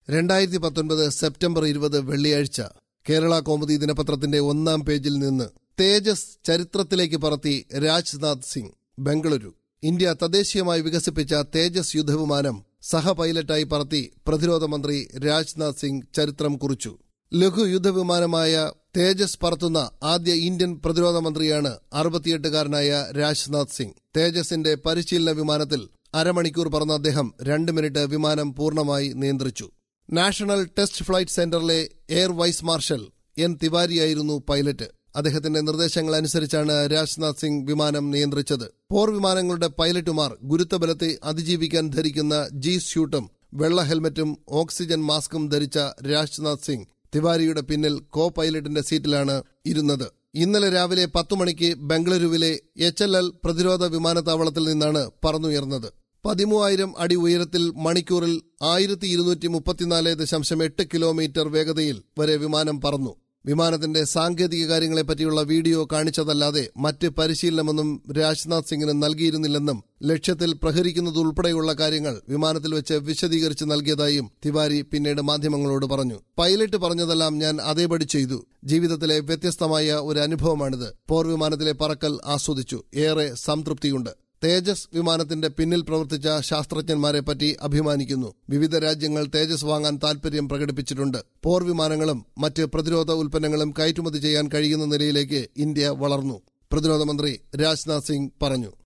രണ്ടായിരത്തി പത്തൊൻപത് സെപ്റ്റംബർ ഇരുപത് വെള്ളിയാഴ്ച കേരള കോമുദി ദിനപത്രത്തിന്റെ ഒന്നാം പേജിൽ നിന്ന് തേജസ് ചരിത്രത്തിലേക്ക് പറത്തി രാജ്നാഥ് സിംഗ് ബംഗളൂരു ഇന്ത്യ തദ്ദേശീയമായി വികസിപ്പിച്ച തേജസ് യുദ്ധവിമാനം സഹ പൈലറ്റായി പറത്തി പ്രതിരോധ മന്ത്രി രാജ്നാഥ് സിംഗ് ചരിത്രം കുറിച്ചു ലഘു യുദ്ധവിമാനമായ തേജസ് പറത്തുന്ന ആദ്യ ഇന്ത്യൻ പ്രതിരോധ മന്ത്രിയാണ് അറുപത്തിയെട്ടുകാരനായ രാജ്നാഥ് സിംഗ് തേജസിന്റെ പരിശീലന വിമാനത്തിൽ അരമണിക്കൂർ പറന്ന അദ്ദേഹം രണ്ട് മിനിറ്റ് വിമാനം പൂർണ്ണമായി നിയന്ത്രിച്ചു നാഷണൽ ടെസ്റ്റ് ഫ്ലൈറ്റ് സെന്ററിലെ എയർ വൈസ് മാർഷൽ എൻ തിവാരിയായിരുന്നു പൈലറ്റ് അദ്ദേഹത്തിന്റെ നിർദ്ദേശങ്ങൾ അനുസരിച്ചാണ് രാജ്നാഥ് സിംഗ് വിമാനം നിയന്ത്രിച്ചത് പോർ വിമാനങ്ങളുടെ പൈലറ്റുമാർ ഗുരുത്വബലത്തെ അതിജീവിക്കാൻ ധരിക്കുന്ന ജി സ്യൂട്ടും വെള്ള ഹെൽമറ്റും ഓക്സിജൻ മാസ്കും ധരിച്ച രാജ്നാഥ് സിംഗ് തിവാരിയുടെ പിന്നിൽ കോ പൈലറ്റിന്റെ സീറ്റിലാണ് ഇരുന്നത് ഇന്നലെ രാവിലെ പത്തു മണിക്ക് ബംഗളൂരുവിലെ എച്ച് എൽ എൽ പ്രതിരോധ വിമാനത്താവളത്തിൽ നിന്നാണ് പറന്നുയർന്നത് പതിമൂവായിരം അടി ഉയരത്തിൽ മണിക്കൂറിൽ ആയിരത്തി ഇരുന്നൂറ്റി മുപ്പത്തിനാല് ദശാംശം എട്ട് കിലോമീറ്റർ വേഗതയിൽ വരെ വിമാനം പറന്നു വിമാനത്തിന്റെ സാങ്കേതിക കാര്യങ്ങളെപ്പറ്റിയുള്ള വീഡിയോ കാണിച്ചതല്ലാതെ മറ്റ് പരിശീലനമൊന്നും രാജ്നാഥ് സിംഗിന് നൽകിയിരുന്നില്ലെന്നും ലക്ഷ്യത്തിൽ പ്രഹരിക്കുന്നതുൾപ്പെടെയുള്ള കാര്യങ്ങൾ വിമാനത്തിൽ വെച്ച് വിശദീകരിച്ച് നൽകിയതായും തിവാരി പിന്നീട് മാധ്യമങ്ങളോട് പറഞ്ഞു പൈലറ്റ് പറഞ്ഞതെല്ലാം ഞാൻ അതേപടി ചെയ്തു ജീവിതത്തിലെ വ്യത്യസ്തമായ ഒരു അനുഭവമാണിത് പോർ വിമാനത്തിലെ പറക്കൽ ആസ്വദിച്ചു ഏറെ സംതൃപ്തിയുണ്ട് തേജസ് വിമാനത്തിന്റെ പിന്നിൽ പ്രവർത്തിച്ച ശാസ്ത്രജ്ഞന്മാരെ പറ്റി അഭിമാനിക്കുന്നു വിവിധ രാജ്യങ്ങൾ തേജസ് വാങ്ങാൻ താൽപര്യം പ്രകടിപ്പിച്ചിട്ടുണ്ട് പോർ വിമാനങ്ങളും മറ്റ് പ്രതിരോധ ഉൽപ്പന്നങ്ങളും കയറ്റുമതി ചെയ്യാൻ കഴിയുന്ന നിലയിലേക്ക് ഇന്ത്യ വളർന്നു പ്രതിരോധ മന്ത്രി രാജ്നാഥ് സിംഗ് പറഞ്ഞു